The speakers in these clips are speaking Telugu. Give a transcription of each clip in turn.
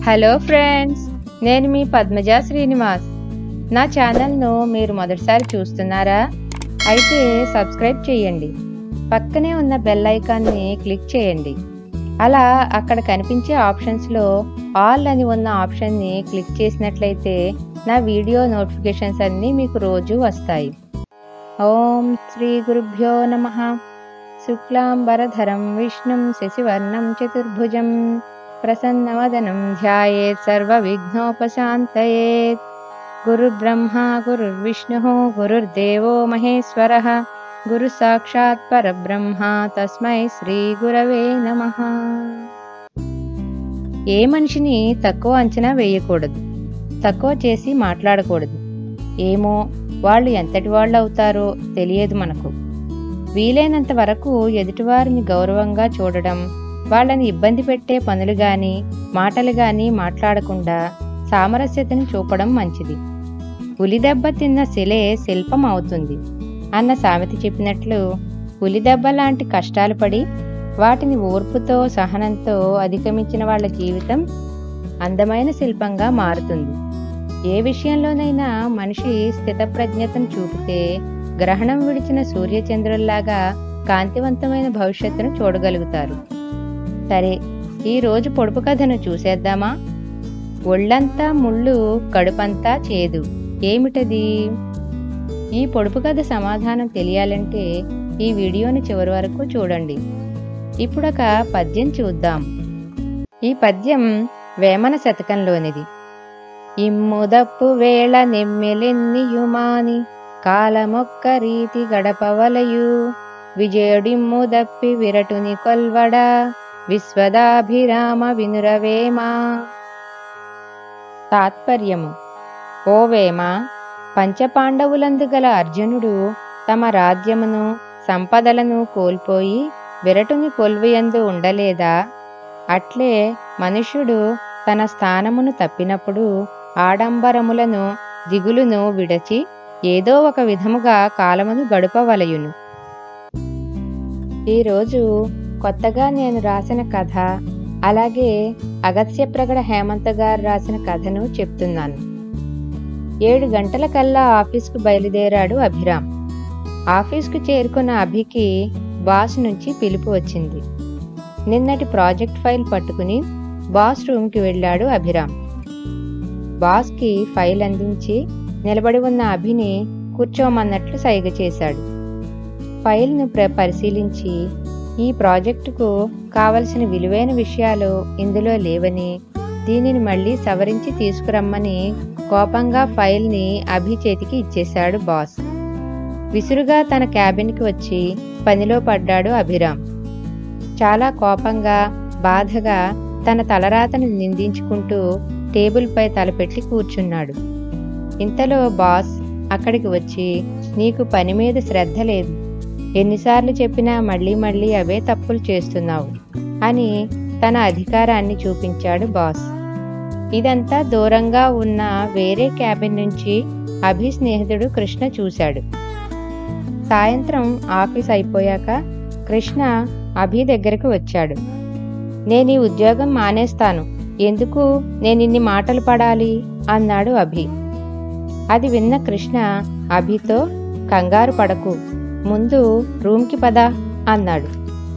హలో ఫ్రెండ్స్ నేను మీ పద్మజ శ్రీనివాస్ నా ఛానల్ను మీరు మొదటిసారి చూస్తున్నారా అయితే సబ్స్క్రైబ్ చేయండి పక్కనే ఉన్న బెల్ ఐకాన్ని క్లిక్ చేయండి అలా అక్కడ కనిపించే ఆప్షన్స్లో ఆల్ అని ఉన్న ఆప్షన్ని క్లిక్ చేసినట్లయితే నా వీడియో నోటిఫికేషన్స్ అన్నీ మీకు రోజు వస్తాయి ఓం శ్రీ గురుభ్యో నమ శుక్లాంబరధరం విష్ణుం శశివర్ణం చతుర్భుజం ప్రసన్నవదనం ధ్యాయేత్ సర్వవిఘ్నోపశాంతయేత్ గురుర్బ్రహ్మా గురుర్విష్ణుः గురుర్దేవో మహేశ్వరः గురు సాక్షాత్ పరబ్రహ్మ తస్మై శ్రీ గురవే నమః ఏ మనిషిని తక్కువ అంచనా వేయకూడదు తక్కువ చేసి మాట్లాడకూడదు ఏమో వాళ్ళు ఎంతటి వాళ్ళు అవుతారో తెలియదు మనకు వీలైనంత వరకు ఎదుటివారిని గౌరవంగా చూడడం వాళ్ళని ఇబ్బంది పెట్టే పనులు గాని మాటలు గాని మాట్లాడకుండా సామరస్యతను చూపడం మంచిది పులిదెబ్బ తిన్న శిలే శిల్పం అవుతుంది అన్న సామెత చెప్పినట్లు పులిదెబ్బ లాంటి కష్టాలు పడి వాటిని ఓర్పుతో సహనంతో అధిగమించిన వాళ్ళ జీవితం అందమైన శిల్పంగా మారుతుంది ఏ విషయంలోనైనా మనిషి స్థితప్రజ్ఞతను చూపితే గ్రహణం విడిచిన సూర్యచంద్రుల్లాగా కాంతివంతమైన భవిష్యత్తును చూడగలుగుతారు సరే ఈ రోజు పొడుపు కథను చూసేద్దామా ఒళ్ళంతా ముళ్ళు కడుపంతా చేదు ఏమిటది ఈ పొడుపు కథ సమాధానం తెలియాలంటే ఈ వీడియోని చివరి వరకు చూడండి ఇప్పుడొక పద్యం చూద్దాం ఈ పద్యం వేమన శతకంలోనిది ఇమ్ముదప్పు వేళ నెమ్మెలెన్నియుమాని కాలమొక్క రీతి గడపవలయు విజయుడిమ్ము దప్పి విరటుని కొల్వడ విశ్వదాభిరామ వినురవేమా తాత్పర్యము ఓ వేమ పంచపాండవులందు గల అర్జునుడు తమ రాజ్యమును సంపదలను కోల్పోయి విరటుని కొల్వయందు ఉండలేదా అట్లే మనుష్యుడు తన స్థానమును తప్పినప్పుడు ఆడంబరములను దిగులును విడచి ఏదో ఒక విధముగా కాలమును గడుపవలయును ఈరోజు కొత్తగా నేను రాసిన కథ అలాగే అగత్య ప్రగడ హేమంత్ గారు రాసిన కథను చెప్తున్నాను ఏడు గంటల కల్లా ఆఫీస్కు బయలుదేరాడు అభిరామ్ ఆఫీస్కు చేరుకున్న అభికి బాస్ నుంచి పిలుపు వచ్చింది నిన్నటి ప్రాజెక్ట్ ఫైల్ పట్టుకుని బాస్ రూమ్కి వెళ్ళాడు అభిరామ్ బాస్కి ఫైల్ అందించి నిలబడి ఉన్న అభిని కూర్చోమన్నట్లు సైగ చేశాడు ఫైల్ను ప్ర పరిశీలించి ఈ ప్రాజెక్టుకు కావలసిన విలువైన విషయాలు ఇందులో లేవని దీనిని మళ్ళీ సవరించి తీసుకురమ్మని కోపంగా ఫైల్ని అభి చేతికి ఇచ్చేశాడు బాస్ విసురుగా తన క్యాబిన్కి వచ్చి పనిలో పడ్డాడు అభిరామ్ చాలా కోపంగా బాధగా తన తలరాతను నిందించుకుంటూ టేబుల్పై తలపెట్టి కూర్చున్నాడు ఇంతలో బాస్ అక్కడికి వచ్చి నీకు పని మీద శ్రద్ధ లేదు ఎన్నిసార్లు చెప్పినా మళ్ళీ మళ్ళీ అవే తప్పులు చేస్తున్నావు అని తన అధికారాన్ని చూపించాడు బాస్ ఇదంతా దూరంగా ఉన్న వేరే క్యాబిన్ నుంచి అభి స్నేహితుడు కృష్ణ చూశాడు సాయంత్రం ఆఫీస్ అయిపోయాక కృష్ణ అభి దగ్గరకు వచ్చాడు నేను ఈ ఉద్యోగం మానేస్తాను ఎందుకు నేను ఇన్ని మాటలు పడాలి అన్నాడు అభి అది విన్న కృష్ణ అభితో కంగారు పడకు ముందు రూమ్కి పద అన్నాడు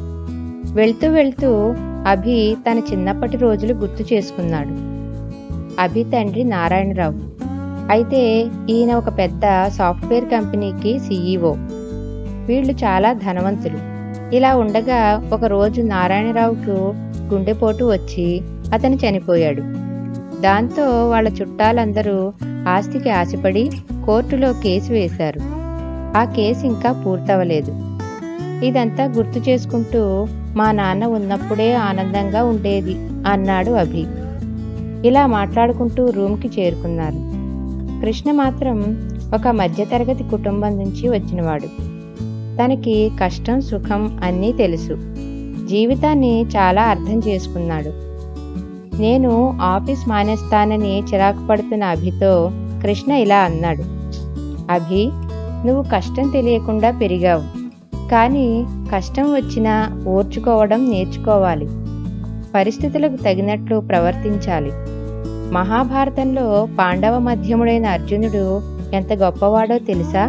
వెళ్తూ వెళ్తూ అభి తన చిన్నప్పటి రోజులు గుర్తు చేసుకున్నాడు అభి తండ్రి నారాయణరావు అయితే ఈయన ఒక పెద్ద సాఫ్ట్వేర్ కంపెనీకి సీఈఓ వీళ్ళు చాలా ధనవంతులు ఇలా ఉండగా ఒక రోజు నారాయణరావుకు గుండెపోటు వచ్చి అతను చనిపోయాడు దాంతో వాళ్ళ చుట్టాలందరూ ఆస్తికి ఆశపడి కోర్టులో కేసు వేశారు ఆ కేసు ఇంకా పూర్తవలేదు ఇదంతా గుర్తు చేసుకుంటూ మా నాన్న ఉన్నప్పుడే ఆనందంగా ఉండేది అన్నాడు అభి ఇలా మాట్లాడుకుంటూ రూమ్కి చేరుకున్నారు కృష్ణ మాత్రం ఒక మధ్యతరగతి కుటుంబం నుంచి వచ్చినవాడు తనకి కష్టం సుఖం అన్నీ తెలుసు జీవితాన్ని చాలా అర్థం చేసుకున్నాడు నేను ఆఫీస్ మానేస్తానని చిరాకు పడుతున్న అభితో కృష్ణ ఇలా అన్నాడు అభి నువ్వు కష్టం తెలియకుండా పెరిగావు కానీ కష్టం వచ్చినా ఓర్చుకోవడం నేర్చుకోవాలి పరిస్థితులకు తగినట్లు ప్రవర్తించాలి మహాభారతంలో పాండవ మధ్యముడైన అర్జునుడు ఎంత గొప్పవాడో తెలుసా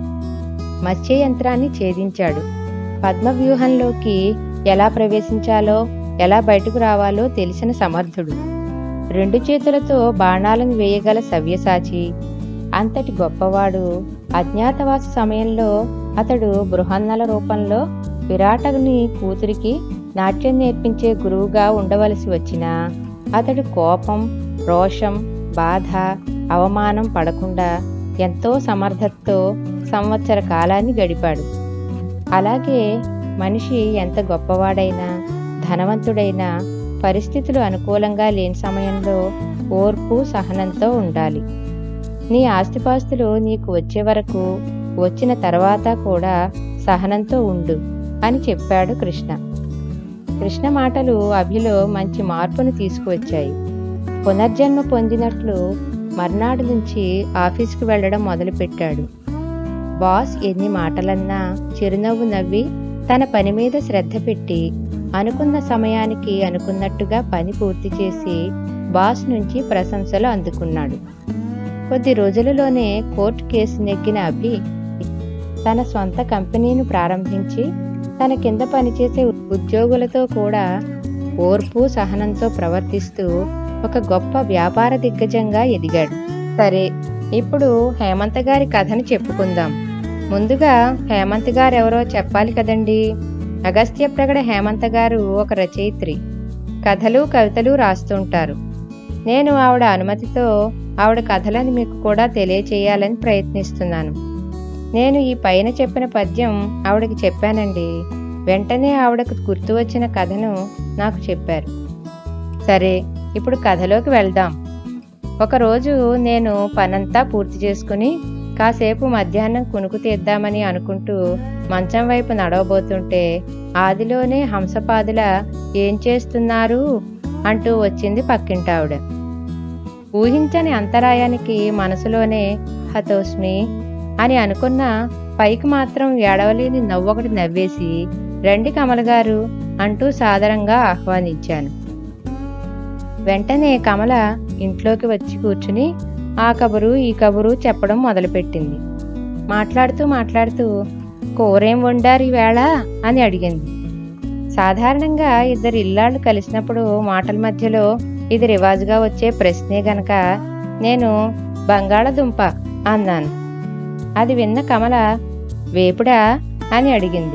మత్స్య యంత్రాన్ని ఛేదించాడు పద్మవ్యూహంలోకి ఎలా ప్రవేశించాలో ఎలా బయటకు రావాలో తెలిసిన సమర్థుడు రెండు చేతులతో బాణాలను వేయగల సవ్యసాచి అంతటి గొప్పవాడు అజ్ఞాతవాస సమయంలో అతడు బృహన్నల రూపంలో విరాటని కూతురికి నాట్యం నేర్పించే గురువుగా ఉండవలసి వచ్చినా అతడు కోపం రోషం బాధ అవమానం పడకుండా ఎంతో సమర్థతతో సంవత్సర కాలాన్ని గడిపాడు అలాగే మనిషి ఎంత గొప్పవాడైనా ధనవంతుడైనా పరిస్థితులు అనుకూలంగా లేని సమయంలో ఓర్పు సహనంతో ఉండాలి నీ ఆస్తిపాస్తులు నీకు వచ్చే వరకు వచ్చిన తర్వాత కూడా సహనంతో ఉండు అని చెప్పాడు కృష్ణ కృష్ణ మాటలు అభిలో మంచి మార్పును తీసుకువచ్చాయి పునర్జన్మ పొందినట్లు మర్నాడు నుంచి ఆఫీస్కి వెళ్ళడం మొదలుపెట్టాడు బాస్ ఎన్ని మాటలన్నా చిరునవ్వు నవ్వి తన పని మీద శ్రద్ధ పెట్టి అనుకున్న సమయానికి అనుకున్నట్టుగా పని పూర్తి చేసి బాస్ నుంచి ప్రశంసలు అందుకున్నాడు కొద్ది రోజులలోనే కోర్టు కేసు నెగ్గిన అభి తన సొంత కంపెనీని ప్రారంభించి తన కింద పనిచేసే ఉద్యోగులతో కూడా ఓర్పు సహనంతో ప్రవర్తిస్తూ ఒక గొప్ప వ్యాపార దిగ్గజంగా ఎదిగాడు సరే ఇప్పుడు హేమంత్ గారి కథను చెప్పుకుందాం ముందుగా హేమంత్ గారు ఎవరో చెప్పాలి కదండి అగస్త్య ప్రగడ హేమంత్ గారు ఒక రచయిత్రి కథలు కవితలు రాస్తుంటారు నేను ఆవిడ అనుమతితో ఆవిడ కథలను మీకు కూడా తెలియచేయాలని ప్రయత్నిస్తున్నాను నేను ఈ పైన చెప్పిన పద్యం ఆవిడకి చెప్పానండి వెంటనే ఆవిడకు గుర్తు వచ్చిన కథను నాకు చెప్పారు సరే ఇప్పుడు కథలోకి వెళ్దాం ఒకరోజు నేను పనంతా పూర్తి చేసుకుని కాసేపు మధ్యాహ్నం కునుకు తీద్దామని అనుకుంటూ మంచం వైపు నడవబోతుంటే ఆదిలోనే హంసపాదుల ఏం చేస్తున్నారు అంటూ వచ్చింది పక్కింటావిడ ఊహించని అంతరాయానికి మనసులోనే హతోస్మి అని అనుకున్న పైకి మాత్రం ఏడవలేని నవ్వొకటి నవ్వేసి రండి కమల గారు అంటూ సాదరంగా ఆహ్వానించాను వెంటనే కమల ఇంట్లోకి వచ్చి కూర్చుని ఆ కబురు ఈ కబురు చెప్పడం మొదలుపెట్టింది మాట్లాడుతూ మాట్లాడుతూ కూరేం వండారు ఈవేళ అని అడిగింది సాధారణంగా ఇద్దరు ఇల్లాళ్ళు కలిసినప్పుడు మాటల మధ్యలో ఇది రివాజుగా వచ్చే ప్రశ్నే గనక నేను బంగాళదుంప అన్నాను అది విన్న కమల వేపుడా అని అడిగింది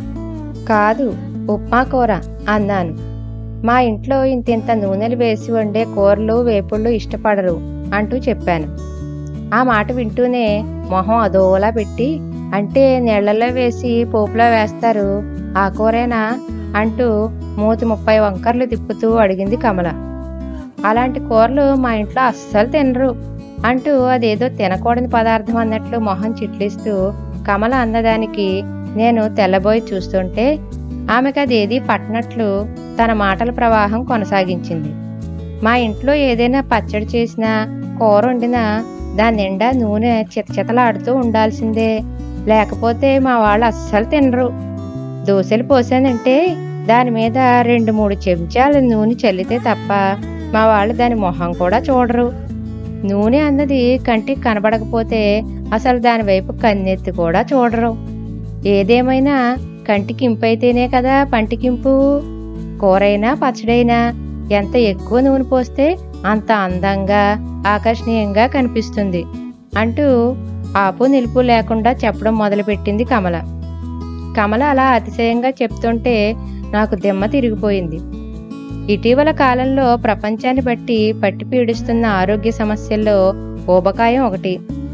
కాదు ఉప్మా కూర అన్నాను మా ఇంట్లో ఇంతింత నూనెలు వేసి వండే కూరలు వేపుళ్ళు ఇష్టపడరు అంటూ చెప్పాను ఆ మాట వింటూనే మొహం అదోలా పెట్టి అంటే నీళ్లలో వేసి పోపులో వేస్తారు ఆ కూరేనా అంటూ మూతి ముప్పై వంకర్లు తిప్పుతూ అడిగింది కమల అలాంటి కూరలు మా ఇంట్లో అస్సలు తినరు అంటూ అదేదో తినకూడని పదార్థం అన్నట్లు మొహం చిట్లిస్తూ కమల అన్నదానికి నేను తెల్లబోయి చూస్తుంటే ఆమెకు అదేది పట్టనట్లు తన మాటల ప్రవాహం కొనసాగించింది మా ఇంట్లో ఏదైనా పచ్చడి చేసినా కూర వండినా దాని నిండా నూనె చితచితలాడుతూ ఉండాల్సిందే లేకపోతే మా వాళ్ళు అస్సలు తినరు దోశలు పోసానంటే దాని మీద రెండు మూడు చెంచాల నూనె చల్లితే తప్ప మా వాళ్ళు దాని మొహం కూడా చూడరు నూనె అన్నది కంటికి కనబడకపోతే అసలు దాని వైపు కన్నెత్తి కూడా చూడరు ఏదేమైనా కంటికి ఇంపైతేనే కదా పంటికింపు కూరైనా పచ్చడైనా ఎంత ఎక్కువ నూనె పోస్తే అంత అందంగా ఆకర్షణీయంగా కనిపిస్తుంది అంటూ ఆపు నిలుపు లేకుండా చెప్పడం మొదలుపెట్టింది కమల కమల అలా అతిశయంగా చెప్తుంటే నాకు దిమ్మ తిరిగిపోయింది ఇటీవల కాలంలో ప్రపంచాన్ని బట్టి పట్టి పీడిస్తున్న ఆరోగ్య సమస్యల్లో ఊబకాయం ఒకటి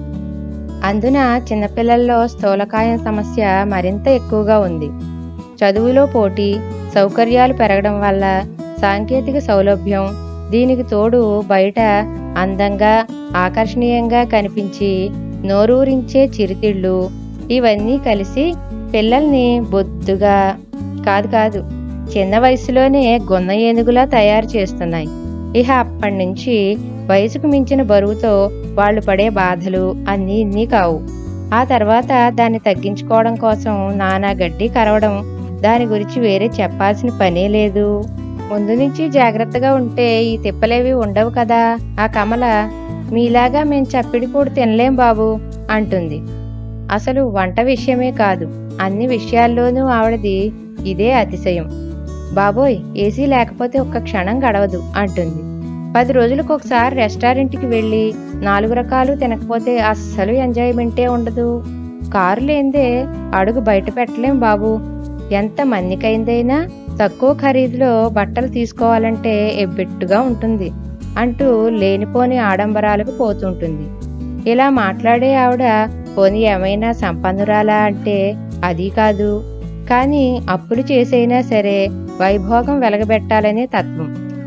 అందున చిన్నపిల్లల్లో స్థూలకాయం సమస్య మరింత ఎక్కువగా ఉంది చదువులో పోటీ సౌకర్యాలు పెరగడం వల్ల సాంకేతిక సౌలభ్యం దీనికి తోడు బయట అందంగా ఆకర్షణీయంగా కనిపించి నోరూరించే చిరుతిళ్ళు ఇవన్నీ కలిసి పిల్లల్ని బొద్దుగా కాదు కాదు చిన్న వయసులోనే గున్న ఏనుగులా తయారు చేస్తున్నాయి ఇహ అప్పటి నుంచి వయసుకు మించిన బరువుతో వాళ్ళు పడే బాధలు అన్నీ ఇన్ని కావు ఆ తర్వాత దాన్ని తగ్గించుకోవడం కోసం నానా గడ్డి కరవడం దాని గురించి వేరే చెప్పాల్సిన పనే లేదు ముందు నుంచి జాగ్రత్తగా ఉంటే ఈ తిప్పలేవి ఉండవు కదా ఆ కమల మీలాగా మేం చప్పిడి కూడా తినలేం బాబు అంటుంది అసలు వంట విషయమే కాదు అన్ని విషయాల్లోనూ ఆవిడది ఇదే అతిశయం బాబోయ్ ఏసీ లేకపోతే ఒక్క క్షణం గడవదు అంటుంది పది రోజులకు ఒకసారి రెస్టారెంట్కి వెళ్ళి నాలుగు రకాలు తినకపోతే అస్సలు ఎంజాయ్మెంటే ఉండదు కారు లేందే అడుగు బయట పెట్టలేం బాబు ఎంత మన్నికైందైనా తక్కువ ఖరీదులో బట్టలు తీసుకోవాలంటే ఎబ్బెట్టుగా ఉంటుంది అంటూ లేనిపోని ఆడంబరాలకు పోతుంటుంది ఇలా మాట్లాడే ఆవిడ పోనీ ఏమైనా సంపన్నురాలా అంటే అది కాదు కానీ అప్పులు చేసైనా సరే వైభోగం వెలగబెట్టాలనే తత్వం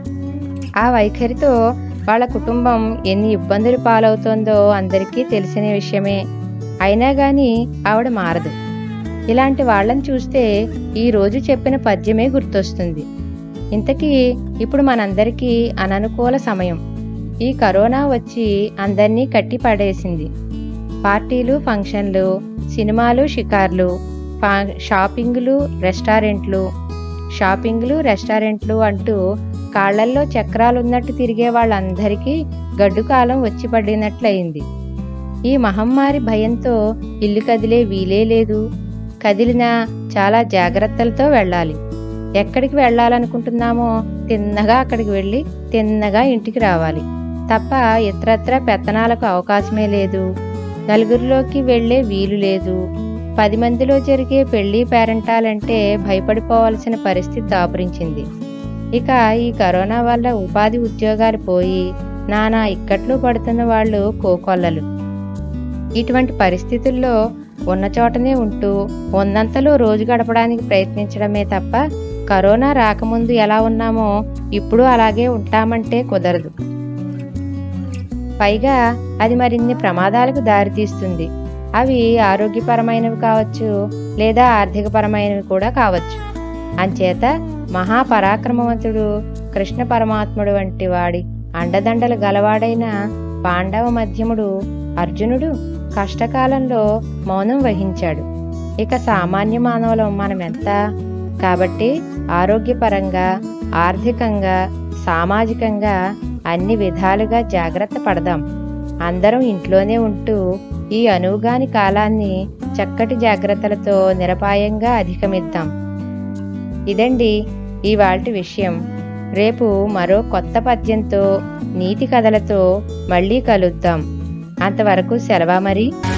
ఆ వైఖరితో వాళ్ళ కుటుంబం ఎన్ని ఇబ్బందులు పాలవుతోందో అందరికీ తెలిసిన విషయమే అయినా గాని ఆవిడ మారదు ఇలాంటి వాళ్ళని చూస్తే ఈ రోజు చెప్పిన పద్యమే గుర్తొస్తుంది ఇంతకీ ఇప్పుడు మనందరికీ అననుకూల సమయం ఈ కరోనా వచ్చి అందర్నీ కట్టి పడేసింది పార్టీలు ఫంక్షన్లు సినిమాలు షికార్లు ఫా- షాపింగ్లు రెస్టారెంట్లు షాపింగ్లు రెస్టారెంట్లు అంటూ కాళ్లల్లో చక్రాలున్నట్టు తిరిగే వాళ్ళందరికీ గడ్డు కాలం వచ్చి పడినట్లయింది ఈ మహమ్మారి భయంతో ఇల్లు కదిలే వీలే లేదు కదిలినా చాలా జాగ్రత్తలతో వెళ్ళాలి ఎక్కడికి వెళ్ళాలనుకుంటున్నామో తిన్నగా అక్కడికి వెళ్ళి తిన్నగా ఇంటికి రావాలి తప్ప ఇతరత్ర పెత్తనాలకు అవకాశమే లేదు నలుగురిలోకి వెళ్ళే వీలు లేదు పది మందిలో జరిగే పెళ్లి పేరెంటాలంటే భయపడిపోవాల్సిన పరిస్థితి దాపురించింది ఇక ఈ కరోనా వల్ల ఉపాధి ఉద్యోగాలు పోయి నానా ఇక్కట్లు పడుతున్న వాళ్ళు కోకొల్లలు ఇటువంటి పరిస్థితుల్లో ఉన్న చోటనే ఉంటూ ఉన్నంతలో రోజు గడపడానికి ప్రయత్నించడమే తప్ప కరోనా రాకముందు ఎలా ఉన్నామో ఇప్పుడు అలాగే ఉంటామంటే కుదరదు పైగా అది మరిన్ని ప్రమాదాలకు దారితీస్తుంది అవి ఆరోగ్యపరమైనవి కావచ్చు లేదా ఆర్థికపరమైనవి కూడా కావచ్చు అంచేత మహాపరాక్రమవంతుడు కృష్ణ పరమాత్ముడు వంటి వాడి అండదండలు గలవాడైన పాండవ మధ్యముడు అర్జునుడు కష్టకాలంలో మౌనం వహించాడు ఇక సామాన్య మానవులం మనమెంత కాబట్టి ఆరోగ్యపరంగా ఆర్థికంగా సామాజికంగా అన్ని విధాలుగా జాగ్రత్త పడదాం అందరం ఇంట్లోనే ఉంటూ ఈ అనువుగాని కాలాన్ని చక్కటి జాగ్రత్తలతో నిరపాయంగా అధిగమిద్దాం ఇదండి ఇవాల్టి విషయం రేపు మరో కొత్త పద్యంతో నీతి కథలతో మళ్ళీ కలుద్దాం అంతవరకు సెలవా మరి